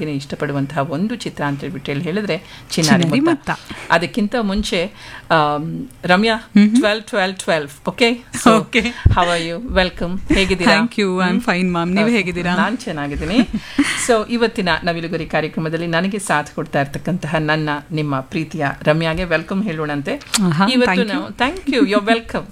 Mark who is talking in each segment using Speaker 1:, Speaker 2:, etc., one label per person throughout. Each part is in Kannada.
Speaker 1: ಹಾಗೆಯೇ ಇಷ್ಟಪಡುವಂತಹ ಒಂದು ಚಿತ್ರ ಅಂತ ಹೇಳ್ಬಿಟ್ಟು ಹೇಳಿ ಹೇಳಿದ್ರೆ ಚಿನ್ನಾರಿ
Speaker 2: ಚಿನ್ನಾರಿ
Speaker 1: ಮುತ್ತ
Speaker 2: ಮುತ್ತ.
Speaker 1: ಅದಕ್ಕಿಂತ ಮುಂಚೆ um, Ramya twelve twelve twelve okay
Speaker 2: Okay.
Speaker 1: How are you welcome ಹೇಗಿದ್ದೀರಾ
Speaker 2: thank you I am fine ma'am ನೀವು ಹೇಗಿದ್ದೀರಾ
Speaker 1: ನಾನು ಚೆನ್ನಾಗಿದ್ದೀನಿ ಸೊ ಇವತ್ತಿನ ನವಿಲುಗರಿ ಕಾರ್ಯಕ್ರಮದಲ್ಲಿ ನನಗೆ ಸಾಥ್ ಕೊಡ್ತಾ ಇರ್ತಕ್ಕಂತಹ ನನ್ನ ನಿಮ್ಮ ಪ್ರೀತಿಯ ರಮ್ಯಾಗೆ ವೆಲ್ಕಮ್ ಹೇಳೋಣಂತೆ
Speaker 2: ಆಹಾ,
Speaker 1: ಇವತ್ತು
Speaker 2: thank you.
Speaker 1: ನಾವು ಥ್ಯಾಂಕ್ ಯು ಯೋ ವೆಲ್ಕಮ್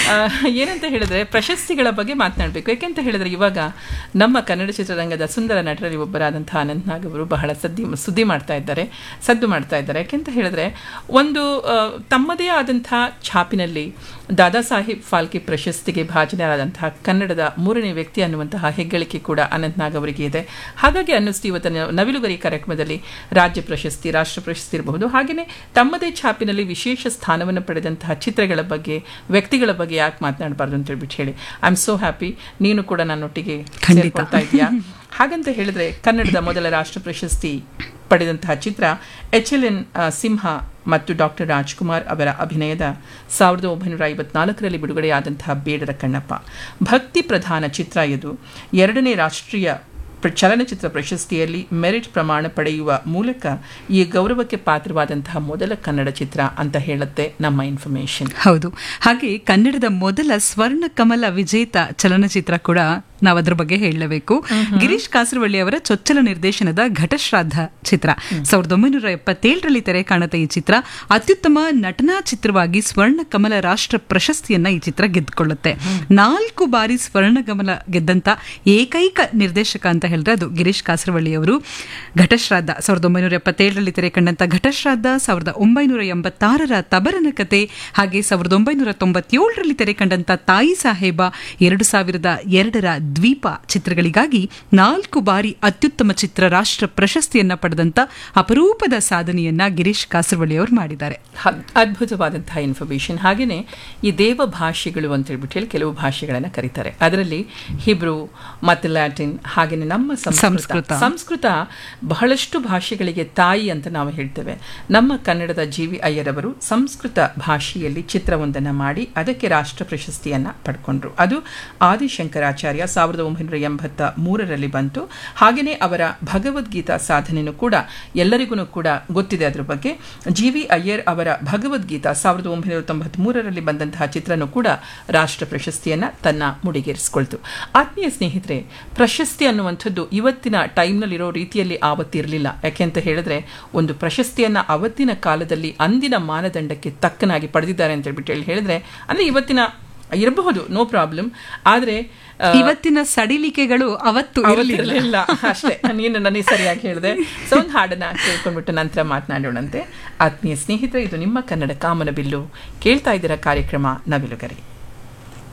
Speaker 1: ಏನಂತ ಹೇಳಿದ್ರೆ ಪ್ರಶಸ್ತಿಗಳ ಬಗ್ಗೆ ಮಾತನಾಡಬೇಕು ಯಾಕೆಂತ ಹೇಳಿದ್ರೆ ಇವಾಗ ನಮ್ಮ ಕನ್ನಡ ಚಿತ್ರರಂಗದ ಸುಂದರ ನಟರಲ್ಲಿ ಒಬ್ಬರಾದಂತಹ ಅನಂತ್ ನಾಗ್ ಅವರು ಬಹಳ ಸದ್ದಿ ಸುದ್ದಿ ಮಾಡ್ತಾ ಇದ್ದಾರೆ ಸದ್ದು ಮಾಡ್ತಾ ಇದ್ದಾರೆ ಯಾಕೆಂತ ಹೇಳಿದ್ರೆ ಒಂದು ಆ, ತಮ್ಮದೇ ಆದಂತಹ ಛಾಪಿನಲ್ಲಿ ದಾದಾ ಸಾಹೇಬ್ ಫಾಲ್ಕೆ ಪ್ರಶಸ್ತಿಗೆ ಭಾಜನರಾದಂತಹ ಕನ್ನಡದ ಮೂರನೇ ವ್ಯಕ್ತಿ ಅನ್ನುವಂತಹ ಹೆಗ್ಗಳಿಕೆ ಕೂಡ ಅನಂತ್ ನಾಗ್ ಅವರಿಗೆ ಇದೆ ಹಾಗಾಗಿ ಅನ್ನಿಸ್ತು ಇವತ್ತಿನ ನವಿಲುಗರಿ ಕಾರ್ಯಕ್ರಮದಲ್ಲಿ ರಾಜ್ಯ ಪ್ರಶಸ್ತಿ ರಾಷ್ಟ್ರ ಪ್ರಶಸ್ತಿ ಇರಬಹುದು ಹಾಗೆಯೇ ತಮ್ಮದೇ ಛಾಪಿನಲ್ಲಿ ವಿಶೇಷ ಸ್ಥಾನವನ್ನು ಪಡೆದಂತಹ ಚಿತ್ರಗಳ ಬಗ್ಗೆ ವ್ಯಕ್ತಿಗಳ ಬಗ್ಗೆ ಯಾಕೆ ಮಾತನಾಡಬಾರ್ದು ಅಂತ ಹೇಳ್ಬಿಟ್ಟು ಹೇಳಿ ಐ ಆಮ್ ಸೋ ಹ್ಯಾಪಿ ನೀನು ಕೂಡ ನನ್ನೊಟ್ಟಿಗೆ
Speaker 2: ಖಂಡಿತ.
Speaker 1: ಸೇರ್ಕೊಳ್ತಾ ಇದೆಯಾ ಹಾಗಂತ ಹೇಳಿದ್ರೆ ಕನ್ನಡದ ಮೊದಲ ರಾಷ್ಟ್ರ ಪ್ರಶಸ್ತಿ ಪಡೆದಂತಹ ಚಿತ್ರ ಎಚ್ ಎಲ್ ಎನ್ ಸಿಂಹ ಮತ್ತು ಡಾಕ್ಟರ್ ರಾಜ್ಕುಮಾರ್ ಅವರ ಅಭಿನಯದ ಸಾವಿರದ ಒಂಬೈನೂರ ಐವತ್ನಾಲ್ಕರಲ್ಲಿ ಬಿಡುಗಡೆಯಾದಂತಹ ಬೇಡರ ಕಣ್ಣಪ್ಪ ಭಕ್ತಿ ಪ್ರಧಾನ ಚಿತ್ರ ಇದು ಎರಡನೇ ರಾಷ್ಟ್ರೀಯ ಪ್ರ- ಚಲನಚಿತ್ರ ಪ್ರಶಸ್ತಿಯಲ್ಲಿ ಮೆರಿಟ್ ಪ್ರಮಾಣ ಪಡೆಯುವ ಮೂಲಕ ಈ ಗೌರವಕ್ಕೆ ಪಾತ್ರವಾದಂತಹ ಮೊದಲ ಕನ್ನಡ ಚಿತ್ರ ಅಂತ ಹೇಳುತ್ತೆ ನಮ್ಮ ಇನ್ಫಾರ್ಮೇಶನ್
Speaker 2: ಹೌದು ಹಾಗೆ ಕನ್ನಡದ ಮೊದಲ ಸ್ವರ್ಣ ಕಮಲ ವಿಜೇತ ಚಲನಚಿತ್ರ ಕೂಡ ನಾವು ಅದ್ರ ಬಗ್ಗೆ ಹೇಳಲೇಬೇಕು ಗಿರೀಶ್ ಕಾಸರವಳ್ಳಿ ಅವರ ಚೊಚ್ಚಲ ನಿರ್ದೇಶನದ ಘಟಶ್ರಾದ್ದ ಚಿತ್ರ ಸಾವಿರದ ಒಂಬೈನೂರ ಎಪ್ಪತ್ತೇಳರಲ್ಲಿ ತೆರೆ ಕಾಣುತ್ತೆ ಈ ಚಿತ್ರ ಅತ್ಯುತ್ತಮ ನಟನಾ ಚಿತ್ರವಾಗಿ ಸ್ವರ್ಣ ಕಮಲ ರಾಷ್ಟ್ರ ಪ್ರಶಸ್ತಿಯನ್ನ ಈ ಚಿತ್ರ ಗೆದ್ದುಕೊಳ್ಳುತ್ತೆ ನಾಲ್ಕು ಬಾರಿ ಸ್ವರ್ಣ ಕಮಲ ಗೆದ್ದಂತ ಏಕೈಕ ನಿರ್ದೇಶಕ ಅಂತ ಹೇಳಿದ್ರೆ ಅದು ಗಿರೀಶ್ ಕಾಸರವಳ್ಳಿ ಅವರು ಘಟಶ್ರಾದ್ದ ಸಾವಿರದ ಒಂಬೈನೂರ ಎಪ್ಪತ್ತೇಳರಲ್ಲಿ ತೆರೆ ಕಂಡಂತ ಘಟಶ್ರಾದ್ದ ಸಾವಿರದ ಒಂಬೈನೂರ ಎಂಬತ್ತಾರರ ತಬರನ ಕತೆ ಹಾಗೆ ಸಾವಿರದ ಒಂಬೈನೂರ ತೊಂಬತ್ತೇಳರಲ್ಲಿ ತೆರೆ ಕಂಡಂತ ತಾಯಿ ಸಾಹೇಬ ಎರಡು ಸಾವಿರದ ಎರಡರ ದ್ವೀಪ ಚಿತ್ರಗಳಿಗಾಗಿ ನಾಲ್ಕು ಬಾರಿ ಅತ್ಯುತ್ತಮ ಚಿತ್ರ ರಾಷ್ಟ್ರ ಪ್ರಶಸ್ತಿಯನ್ನ ಪಡೆದಂತ ಅಪರೂಪದ ಸಾಧನೆಯನ್ನ ಗಿರೀಶ್ ಕಾಸರವಳ್ಳಿ ಅವರು ಮಾಡಿದ್ದಾರೆ
Speaker 1: ಹ- ಅದ್ಭುತವಾದಂತಹ ಇನ್ಫಾರ್ಮೇಶನ್ ಹಾಗೆಯೇ ಈ ದೇವ ಭಾಷೆಗಳು ಅಂತ ಹೇಳ್ಬಿಟ್ಟು ಹೇಳಿ ಕೆಲವು ಭಾಷೆಗಳನ್ನು ಕರೀತಾರೆ ಅದರಲ್ಲಿ ಹಿಬ್ರು ಮತ್ತು ಲ್ಯಾಟಿನ್ ಹಾಗೆಯೇ ನಮ್ಮ ಸಂಸ್ಕೃತ
Speaker 2: ಸಂಸ್ಕೃತ.
Speaker 1: ಸಂಸ್ಕೃತ ಬಹಳಷ್ಟು ಭಾಷೆಗಳಿಗೆ ತಾಯಿ ಅಂತ ನಾವು ಹೇಳ್ತೇವೆ ನಮ್ಮ ಕನ್ನಡದ ಜಿ ವಿ ಅಯ್ಯರವರು ಸಂಸ್ಕೃತ ಭಾಷೆಯಲ್ಲಿ ಚಿತ್ರವೊಂದನ್ನು ಮಾಡಿ ಅದಕ್ಕೆ ರಾಷ್ಟ್ರ ಪ್ರಶಸ್ತಿಯನ್ನ ಪಡ್ಕೊಂಡ್ರು ಅದು ಆದಿಶಂಕರಾಚಾರ್ಯ ಸಾವಿರದ ಒಂಬೈನೂರ ಎಂಬತ್ತ ಮೂರರಲ್ಲಿ ಬಂತು ಹಾಗೆಯೇ ಅವರ ಭಗವದ್ಗೀತಾ ಸಾಧನೆಯೂ ಕೂಡ ಎಲ್ಲರಿಗೂ ಕೂಡ ಗೊತ್ತಿದೆ ಅದರ ಬಗ್ಗೆ ಜಿ ವಿ ಅಯ್ಯರ್ ಅವರ ಭಗವದ್ಗೀತಾ ಸಾವಿರದ ಒಂಬೈನೂರ ತೊಂಬತ್ತ್ ಮೂರರಲ್ಲಿ ಬಂದಂತಹ ಚಿತ್ರನೂ ಕೂಡ ರಾಷ್ಟ್ರ ಪ್ರಶಸ್ತಿಯನ್ನ ತನ್ನ ಮುಡಿಗೇರಿಸಿಕೊಳ್ತು ಆತ್ಮೀಯ ಸ್ನೇಹಿತರೆ ಪ್ರಶಸ್ತಿ ಅನ್ನುವಂಥದ್ದು ಇವತ್ತಿನ ಟೈಮ್ನಲ್ಲಿರೋ ರೀತಿಯಲ್ಲಿ ಆವತ್ತಿರಲಿಲ್ಲ ಯಾಕೆ ಅಂತ ಹೇಳಿದ್ರೆ ಒಂದು ಪ್ರಶಸ್ತಿಯನ್ನ ಅವತ್ತಿನ ಕಾಲದಲ್ಲಿ ಅಂದಿನ ಮಾನದಂಡಕ್ಕೆ ತಕ್ಕನಾಗಿ ಪಡೆದಿದ್ದಾರೆ ಅಂತ ಹೇಳ್ಬಿಟ್ಟು ಹೇಳಿ ಹೇಳಿದ್ರೆ ಅಂದ್ರೆ ಇವತ್ತಿನ ಇರಬಹುದು ನೋ ಪ್ರಾಬ್ಲಮ್ ಆದ್ರೆ ಆ,
Speaker 2: ಇವತ್ತಿನ ಸಡಿಲಿಕೆಗಳು ಅವತ್ತು ಇರಲಿಲ್ಲ
Speaker 1: ಅವತ್ತಿರಲಿಲ್ಲ ಅಷ್ಟೇ ನೀನು ನನಗೆ ಸರಿಯಾಗಿ ಹೇಳಿದೆ ಸೊ ಒಂದು ಹಾಡನ್ನ ಕೇಳ್ಕೊಂಡ್ಬಿಟ್ಟು ನಂತರ ಮಾತನಾಡೋಣಂತೆ ಆತ್ಮೀಯ ಸ್ನೇಹಿತರೆ ಇದು ನಿಮ್ಮ ಕನ್ನಡ ಕಾಮನ ಬಿಲ್ಲು ಕೇಳ್ತಾ ಇದ್ದೀರಾ ಕಾರ್ಯಕ್ರಮ ನವಿಲುಗರಿ